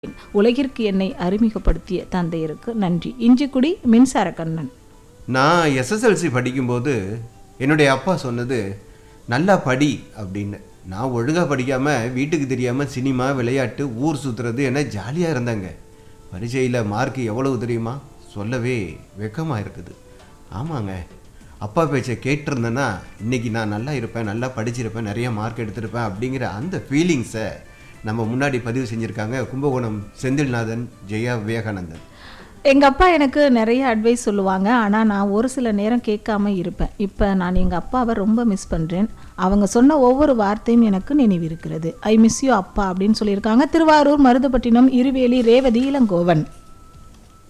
உலகிற்கு என்னை அறிமுகப்படுத்திய தந்தையருக்கு நன்றி இஞ்சிக்குடி மின்சார கண்ணன் நான் எஸ்எஸ்எல்சி படிக்கும்போது என்னுடைய அப்பா சொன்னது நல்லா படி அப்படின்னு நான் ஒழுங்காக படிக்காமல் வீட்டுக்கு தெரியாமல் சினிமா விளையாட்டு ஊர் சுற்றுறது என ஜாலியாக இருந்தாங்க பரீட்சையில் மார்க் எவ்வளவு தெரியுமா சொல்லவே வெக்கமாக இருக்குது ஆமாங்க அப்பா பேச்சை கேட்டிருந்தேன்னா இன்றைக்கி நான் நல்லா இருப்பேன் நல்லா படிச்சிருப்பேன் நிறைய மார்க் எடுத்திருப்பேன் அப்படிங்கிற அந்த ஃபீலிங்ஸை நம்ம முன்னாடி பதிவு செஞ்சுருக்காங்க கும்பகோணம் செந்தில்நாதன் ஜெயா விவேகானந்தன் எங்கள் அப்பா எனக்கு நிறைய அட்வைஸ் சொல்லுவாங்க ஆனால் நான் ஒரு சில நேரம் கேட்காம இருப்பேன் இப்போ நான் எங்கள் அப்பாவை ரொம்ப மிஸ் பண்ணுறேன் அவங்க சொன்ன ஒவ்வொரு வார்த்தையும் எனக்கு நினைவிருக்கிறது ஐ மிஸ் யூ அப்பா அப்படின்னு சொல்லியிருக்காங்க திருவாரூர் மருதுப்பட்டினம் இருவேலி ரேவதி இளங்கோவன்